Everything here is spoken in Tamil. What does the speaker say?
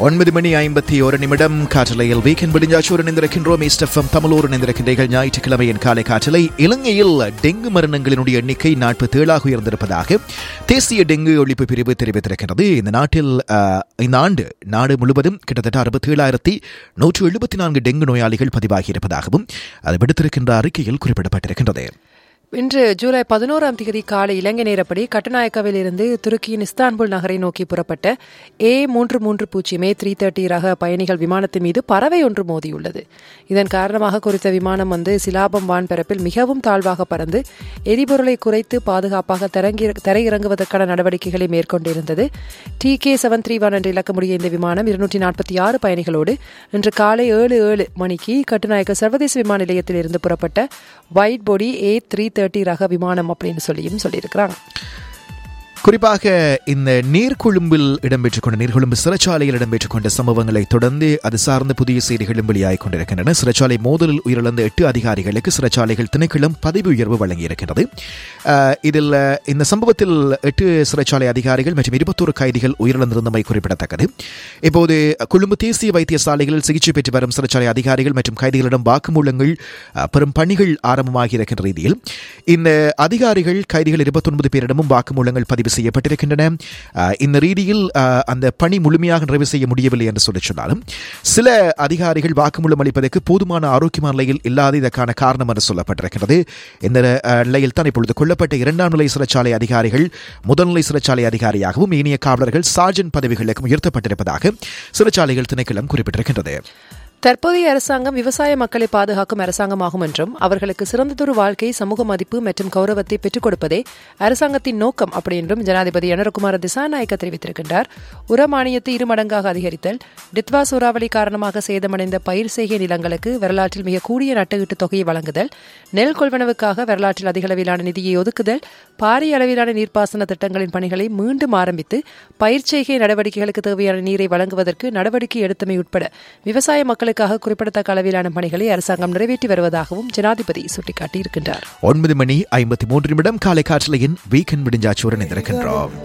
ஒன்பது மணி ஐம்பத்தி ஒரு நிமிடம் காற்றலையில் வீக்கெண்ட் விடிஞ்சாச்சூர் இணைந்திருக்கின்றோம் இஸ்டெஃபம் தமிழோர் இணைந்திருக்கின்றீர்கள் ஞாயிற்றுக்கிழமையின் காலை காற்றலை இலங்கையில் டெங்கு மரணங்களினுடைய எண்ணிக்கை நாற்பத்தி ஏழாக உயர்ந்திருப்பதாக தேசிய டெங்கு ஒழிப்பு பிரிவு தெரிவித்திருக்கிறது இந்த நாட்டில் அஹ், இந்த ஆண்டு நாடு முழுவதும் கிட்டத்தட்ட அறுபத்தி ஏழாயிரத்தி நூற்று எழுபத்தி நான்கு டெங்கு நோயாளிகள் பதிவாகியிருப்பதாகவும் அது விடுத்திருக்கின்ற அறிக்கையில் குறிப்பிடப்பட்டிருக்கின்றது இன்று ஜூலை பதினோராம் தேதி காலை இலங்கை நேரப்படி கட்டநாயக்காவில் இருந்து துருக்கியின் இஸ்தான்புல் நகரை நோக்கி புறப்பட்ட ஏ மூன்று மூன்று பூஜ்ஜியம் ஏ த்ரீ தேர்ட்டி ரக பயணிகள் விமானத்தின் மீது பறவை ஒன்று மோதியுள்ளது இதன் காரணமாக குறித்த விமானம் வந்து சிலாபம் வான்பரப்பில் மிகவும் தாழ்வாக பறந்து எரிபொருளை குறைத்து பாதுகாப்பாக தரங்கி தரையிறங்குவதற்கான நடவடிக்கைகளை மேற்கொண்டிருந்தது T K seven three one என்று இலக்கமுடைய இந்த விமானம் இருநூற்றி நாற்பத்தி ஆறு பயணிகளோடு இன்று காலை ஏழு ஏழு மணிக்கு கட்டுநாயக்க சர்வதேச விமான நிலையத்தில் இருந்து புறப்பட்ட white body A three thirty ரக விமானம் அப்படின்னு சொல்லியும் சொல்லியிருக்கிறாங்க குறிப்பாக இந்த நீர்கொழும்பில் இடம்பெற்றுக் கொண்ட நீர்கொழும்பு சிறைச்சாலையில் இடம்பெற்றுக் கொண்ட சம்பவங்களை தொடர்ந்து அது சார்ந்த புதிய செய்திகளும் வெளியாகிக் கொண்டிருக்கின்றன சிறைச்சாலை மோதலில் உயிரிழந்த எட்டு அதிகாரிகளுக்கு சிறைச்சாலைகள் திணைக்களம் பதவி உயர்வு வழங்கியிருக்கிறது அஹ், இதில் அஹ், இந்த சம்பவத்தில் எட்டு சிறைச்சாலை அதிகாரிகள் மற்றும் இருபத்தோரு கைதிகள் உயிரிழந்திருந்தமை குறிப்பிடத்தக்கது இப்போது கொழும்பு தேசிய வைத்தியசாலைகளில் சிகிச்சை பெற்று வரும் சிறைச்சாலை அதிகாரிகள் மற்றும் கைதிகளிடம் வாக்குமூலங்கள் அஹ், பெறும் பணிகள் ஆரம்பமாகி இருக்கின்ற ரீதியில் இந்த அதிகாரிகள் கைதிகள் இருபத்தொன்பது பேரிடமும் வாக்குமூலங்கள் பதிவு செய்யப்பட்டிருக்கின்றன அஹ், இந்த ரீதியில் அஹ், அந்த பணி முழுமையாக நிறைவு செய்ய முடியவில்லை என்று சொல்லி சொன்னாலும் சில அதிகாரிகள் வாக்குமூலம் அளிப்பதற்கு போதுமான ஆரோக்கியமான நிலையில் இல்லாத இதற்கான காரணம் என்று சொல்லப்பட்டிருக்கிறது இந்த அஹ், நிலையில் தான் இப்பொழுது கொல்லப்பட்ட இரண்டாம் நிலை சிறைச்சாலை அதிகாரிகள் முதல்நிலை சிறைச்சாலை அதிகாரியாகவும் ஏனைய காவலர்கள் சார்ஜன் பதவிகளுக்கும் உயர்த்தப்பட்டிருப்பதாக சிறைச்சாலைகள் திணைக்களம் குறிப்பிட்டிருக்கின்றது தற்போதைய அரசாங்கம் விவசாய மக்களை பாதுகாக்கும் அரசாங்கமாகும் என்றும் அவர்களுக்கு சிறந்ததொரு வாழ்க்கை சமூக மதிப்பு மற்றும் கௌரவத்தை பெற்றுக் கொடுப்பதே அரசாங்கத்தின் நோக்கம் அப்படி என்றும் ஜனாதிபதி அனுரகுமார திசாநாயக்க தெரிவித்திருக்கின்றார் உர மானியத்தை இரு மடங்காக அதிகரித்தல் டித்வா சூறாவளி காரணமாக சேதமடைந்த பயிர் செய்கை நிலங்களுக்கு வரலாற்றில் மிக கூடிய நட்டுஈட்டு தொகையை வழங்குதல் நெல் கொள்வனவுக்காக வரலாற்றில் அதிக அளவிலான நிதியை ஒதுக்குதல் பாரிய அளவிலான நீர்ப்பாசன திட்டங்களின் பணிகளை மீண்டும் ஆரம்பித்து பயிர் செய்கை நடவடிக்கைகளுக்கு தேவையான நீரை வழங்குவதற்கு நடவடிக்கை எடுத்தமை உட்பட விவசாய மக்களுக்காக குறிப்பிடத்தக்க அளவிலான பணிகளை அரசாங்கம் நிறைவேற்றி வருவதாகவும் ஜனாதிபதி சுட்டிக்காட்டியிருக்கின்றார் ஒன்பது மணி ஐம்பத்தி மூன்று நிமிடம் காலை காற்றலையின் வீக்கெண்ட் விடிஞ்சாச்சூரன் இருக்கின்றோம்